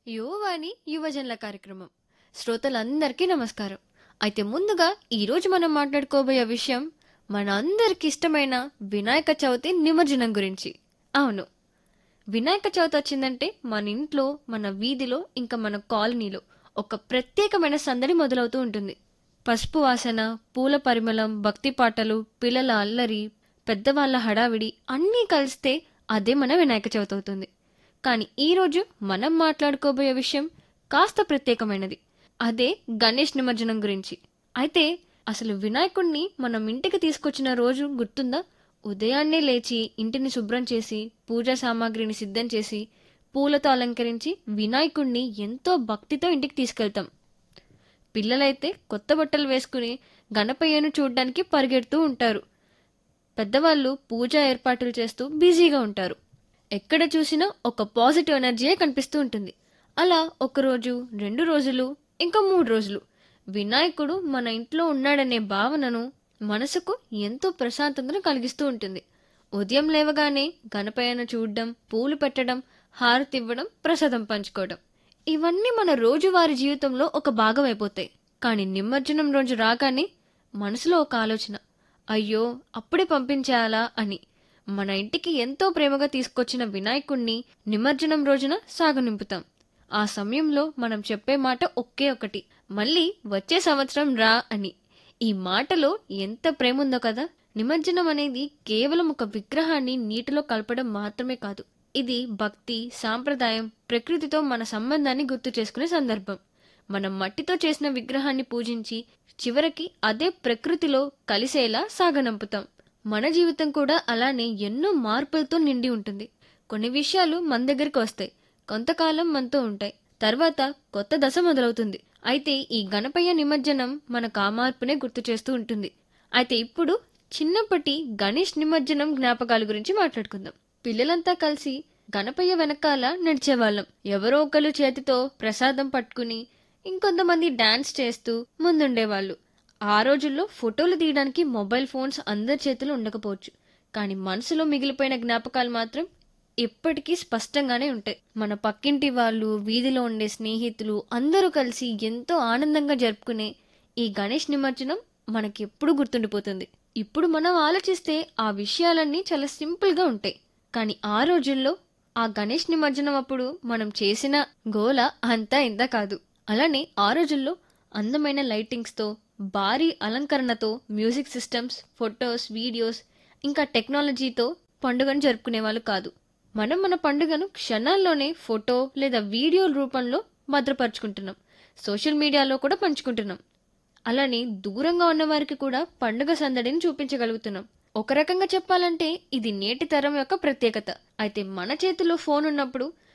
యువవాణి యువజనుల కార్యక్రమం శ్రోతలందరికీ నమస్కారం అయితే ముందుగా ఈరోజు మనం మాట్లాడుకోబోయే విషయం మన అందరికి ఇష్టమైన వినాయక చవితి నిమజ్జనం గురించి అవును వినాయక చవితి వచ్చిందంటే మన ఇంట్లో మన వీధిలో ఇంకా మన కాలనీలో ఒక ప్రత్యేకమైన సందడి మొదలవుతూ ఉంటుంది పసుపు వాసన పూల పరిమళం భక్తి పాటలు పిల్లల అల్లరి పెద్దవాళ్ళ హడావిడి అన్నీ కలిస్తే అదే మన వినాయక చవితి అవుతుంది కానీ ఈరోజు మనం మాట్లాడుకోబోయే విషయం కాస్త ప్రత్యేకమైనది అదే గణేష్ నిమజ్జనం గురించి అయితే అసలు వినాయకుణ్ణి మనం ఇంటికి తీసుకొచ్చిన రోజు గుర్తుందా ఉదయాన్నే లేచి ఇంటిని శుభ్రం చేసి పూజా సామాగ్రిని సిద్ధం చేసి పూలతో అలంకరించి వినాయకుణ్ణి ఎంతో భక్తితో ఇంటికి తీసుకెళ్తాం పిల్లలైతే కొత్త బట్టలు వేసుకుని గణపయ్యను చూడ్డానికి పరిగెడుతూ ఉంటారు పెద్దవాళ్ళు పూజా ఏర్పాట్లు చేస్తూ బిజీగా ఉంటారు ఎక్కడ చూసినా ఒక పాజిటివ్ ఎనర్జీయే కనిపిస్తూ ఉంటుంది అలా ఒక రోజు రెండు రోజులు ఇంకా మూడు రోజులు వినాయకుడు మన ఇంట్లో ఉన్నాడనే భావనను మనసుకు ఎంతో ప్రశాంతతను కలిగిస్తూ ఉంటుంది ఉదయం లేవగానే గణపయ్యను చూడడం పూలు పెట్టడం హారతి ఇవ్వడం ప్రసాదం పంచుకోవడం ఇవన్నీ మన రోజువారీ జీవితంలో ఒక భాగం అయిపోతాయి కానీ నిమజ్జనం రోజు రాగానే మనసులో ఒక ఆలోచన అయ్యో అప్పుడే పంపించేయాలా అని మన ఇంటికి ఎంతో ప్రేమగా తీసుకొచ్చిన వినాయకుణ్ణి నిమజ్జనం రోజున సాగనింపుతాం ఆ సమయంలో మనం చెప్పే మాట ఒకే ఒకటి మళ్ళీ వచ్చే సంవత్సరం రా అని ఈ మాటలో ఎంత ప్రేమ ఉందో కదా నిమజ్జనం అనేది కేవలం ఒక విగ్రహాన్ని నీటిలో కలపడం మాత్రమే కాదు ఇది భక్తి సాంప్రదాయం ప్రకృతితో మన సంబంధాన్ని గుర్తు చేసుకునే సందర్భం మనం మట్టితో చేసిన విగ్రహాన్ని పూజించి చివరికి అదే ప్రకృతిలో కలిసేలా సాగనంపుతాం మన జీవితం కూడా అలానే ఎన్నో మార్పులతో నిండి ఉంటుంది కొన్ని విషయాలు మన దగ్గరికి వస్తాయి కొంతకాలం మనతో ఉంటాయి తర్వాత కొత్త దశ మొదలవుతుంది అయితే ఈ గణపయ్య నిమజ్జనం మనకు ఆ మార్పునే గుర్తు చేస్తూ ఉంటుంది అయితే ఇప్పుడు చిన్నప్పటి గణేష్ నిమజ్జనం జ్ఞాపకాల గురించి మాట్లాడుకుందాం పిల్లలంతా కలిసి గణపయ్య వెనకాల నడిచేవాళ్ళం ఎవరో ఒకరు చేతితో ప్రసాదం పట్టుకుని ఇంకొంతమంది డాన్స్ చేస్తూ ముందుండేవాళ్ళు ఆ రోజుల్లో ఫోటోలు తీయడానికి మొబైల్ ఫోన్స్ అందరి చేతిలో ఉండకపోవచ్చు కానీ మనసులో మిగిలిపోయిన జ్ఞాపకాలు మాత్రం ఎప్పటికీ స్పష్టంగానే ఉంటాయి మన పక్కింటి వాళ్ళు వీధిలో ఉండే స్నేహితులు అందరూ కలిసి ఎంతో ఆనందంగా జరుపుకునే ఈ గణేష్ నిమజ్జనం మనకి ఎప్పుడు గుర్తుండిపోతుంది ఇప్పుడు మనం ఆలోచిస్తే ఆ విషయాలన్నీ చాలా సింపుల్గా ఉంటాయి కానీ ఆ రోజుల్లో ఆ గణేష్ నిమజ్జనం అప్పుడు మనం చేసిన గోల అంతా ఇంత కాదు అలానే ఆ రోజుల్లో అందమైన లైటింగ్స్తో భారీ అలంకరణతో మ్యూజిక్ సిస్టమ్స్ ఫొటోస్ వీడియోస్ ఇంకా టెక్నాలజీతో పండుగను జరుపుకునే వాళ్ళు కాదు మనం మన పండుగను క్షణాల్లోనే ఫోటో లేదా వీడియో రూపంలో భద్రపరుచుకుంటున్నాం సోషల్ మీడియాలో కూడా పంచుకుంటున్నాం అలానే దూరంగా ఉన్న వారికి కూడా పండుగ సందడిని చూపించగలుగుతున్నాం ఒక రకంగా చెప్పాలంటే ఇది నేటి తరం యొక్క ప్రత్యేకత అయితే మన చేతిలో ఫోన్ ఉన్నప్పుడు